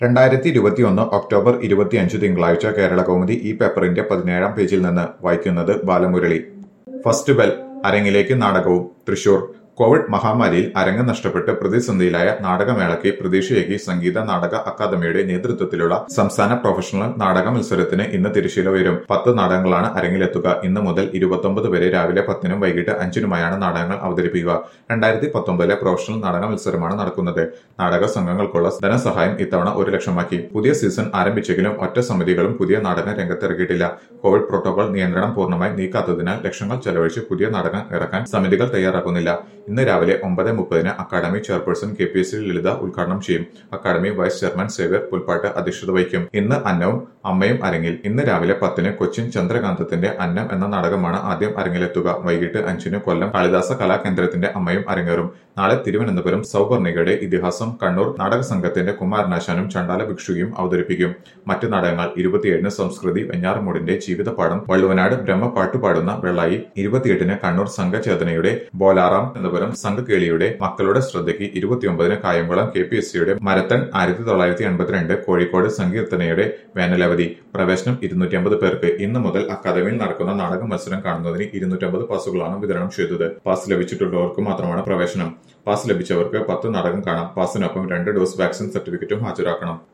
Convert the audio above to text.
രണ്ടായിരത്തി ഇരുപത്തിയൊന്ന് ഒക്ടോബർ ഇരുപത്തിയഞ്ച് തിങ്കളാഴ്ച കേരള കൗമുദി ഈ പേപ്പറിന്റെ പതിനേഴാം പേജിൽ നിന്ന് വായിക്കുന്നത് ബാലമുരളി ഫസ്റ്റ് ബെൽ അരങ്ങിലേക്ക് നാടകവും തൃശൂർ കോവിഡ് മഹാമാരിയിൽ അരങ്ങ് നഷ്ടപ്പെട്ട് പ്രതിസന്ധിയിലായ നാടകമേളയ്ക്ക് പ്രതീക്ഷയേകി സംഗീത നാടക അക്കാദമിയുടെ നേതൃത്വത്തിലുള്ള സംസ്ഥാന പ്രൊഫഷണൽ നാടക മത്സരത്തിന് ഇന്ന് തിരശ്ശീല ഉയരും പത്ത് നാടകങ്ങളാണ് അരങ്ങിലെത്തുക ഇന്ന് മുതൽ ഇരുപത്തൊമ്പത് വരെ രാവിലെ പത്തിനും വൈകിട്ട് അഞ്ചിനുമായാണ് നാടകങ്ങൾ അവതരിപ്പിക്കുക രണ്ടായിരത്തി പത്തൊമ്പതിലെ പ്രൊഫഷണൽ നാടക മത്സരമാണ് നടക്കുന്നത് നാടക സംഘങ്ങൾക്കുള്ള ധനസഹായം ഇത്തവണ ഒരു ലക്ഷമാക്കി പുതിയ സീസൺ ആരംഭിച്ചെങ്കിലും ഒറ്റ സമിതികളും പുതിയ നാടകം രംഗത്തിറക്കിയിട്ടില്ല കോവിഡ് പ്രോട്ടോകോൾ നിയന്ത്രണം പൂർണ്ണമായി നീക്കാത്തതിനാൽ ലക്ഷങ്ങൾ ചെലവഴിച്ച് പുതിയ നാടകം ഇറക്കാൻ സമിതികൾ തയ്യാറാക്കുന്നില്ല ഇന്ന് രാവിലെ ഒമ്പത് മുപ്പതിന് academy chairperson K P S Lalitha ഉദ്ഘാടനം ചെയ്യും academy vice chairman Xavier Pulpattu അധ്യക്ഷത വഹിക്കും ഇന്ന് അന്നവും അമ്മയും അരങ്ങിൽ ഇന്ന് രാവിലെ പത്തിന് കൊച്ചിൻ ചന്ദ്രകാന്തത്തിന്റെ അന്നം എന്ന നാടകമാണ് ആദ്യം അരങ്ങിലെത്തുക വൈകിട്ട് അഞ്ചിന് കൊല്ലം കാളിദാസ കലാകേന്ദ്രത്തിന്റെ അമ്മയും അരങ്ങേറും നാളെ തിരുവനന്തപുരം സൗവർണികയുടെ ഇതിഹാസം കണ്ണൂർ നാടക സംഘത്തിന്റെ കുമാരനാശാനും ചണ്ടാല ഭിക്ഷുകിയും അവതരിപ്പിക്കും മറ്റു നാടകങ്ങൾ ഇരുപത്തിയേഴിന് സംസ്കൃതി വെഞ്ഞാറമൂടിന്റെ ജീവിതപാഠം വള്ളുവനാട് ബ്രഹ്മ പാട്ടുപാടുന്ന വെള്ളായി ഇരുപത്തിയെട്ടിന് കണ്ണൂർ സംഘചേതനയുടെ ബോലാറാം തിരുവനന്തപുരം സംഘകേളിയുടെ മക്കളുടെ ശ്രദ്ധയ്ക്ക് ഇരുപത്തിയൊമ്പതിന് കായംകുളം കെ പി എസ് സിയുടെ മരത്തൺ ആയിരത്തി തൊള്ളായിരത്തി എൺപത്തിരണ്ട് കോഴിക്കോട് സങ്കീർത്തനയുടെ വേനലവധി പ്രവേശനം ഇരുന്നൂറ്റി അമ്പത് പേർക്ക് ഇന്ന് മുതൽ അക്കാദമിയിൽ നടക്കുന്ന നാടക മത്സരം കാണുന്നതിന് ഇരുന്നൂറ്റമ്പത് പാസുകളാണ് വിതരണം ചെയ്തത് പാസ് ലഭിച്ചിട്ടുള്ളവർക്ക് മാത്രമാണ് പ്രവേശനം പാസ് ലഭിച്ചവർക്ക് പത്ത് നാടകം കാണാം പാസിനൊപ്പം രണ്ട് ഡോസ് വാക്സിൻ സർട്ടിഫിക്കറ്റും ഹാജരാക്കണം